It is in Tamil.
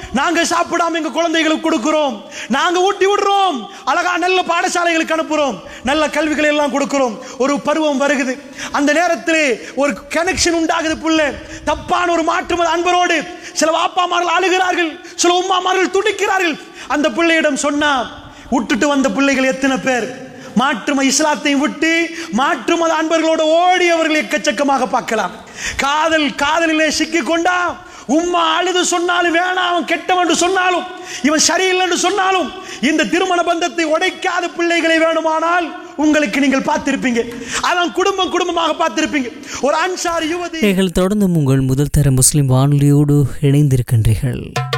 நாங்க சாப்பிடாம எங்க குழந்தைகளுக்கு கொடுக்கிறோம் நாங்க ஊட்டி விடுறோம் அழகா நல்ல பாடசாலைகளுக்கு அனுப்புறோம் நல்ல கல்விகளை எல்லாம் கொடுக்கிறோம் ஒரு பருவம் வருகுது அந்த நேரத்தில் ஒரு கனெக்ஷன் உண்டாகுது புள்ள தப்பான ஒரு மாற்று அன்பரோடு சில வாப்பாமார்கள் அழுகிறார்கள் சில உம்மாமார்கள் துடிக்கிறார்கள் அந்த பிள்ளையிடம் சொன்னா விட்டுட்டு வந்த பிள்ளைகள் எத்தனை பேர் மாற்றும இஸ்லாத்தையும் விட்டு மாற்று மத அன்பர்களோடு ஓடியவர்களை எக்கச்சக்கமாக பார்க்கலாம் காதல் காதலிலே சிக்கி கொண்டா உம்மா அழுது சொன்னாலும் வேணாம் அவன் கெட்டவன் என்று சொன்னாலும் இவன் சரியில்லை என்று சொன்னாலும் இந்த திருமண பந்தத்தை உடைக்காத பிள்ளைகளை வேணுமானால் உங்களுக்கு நீங்கள் பார்த்திருப்பீங்க அதான் குடும்பம் குடும்பமாக பார்த்திருப்பீங்க ஒரு அன்சார் யுவதி நீங்கள் தொடர்ந்தும் உங்கள் முதல் தர முஸ்லிம் வானொலியோடு இணைந்திருக்கின்றீர்கள்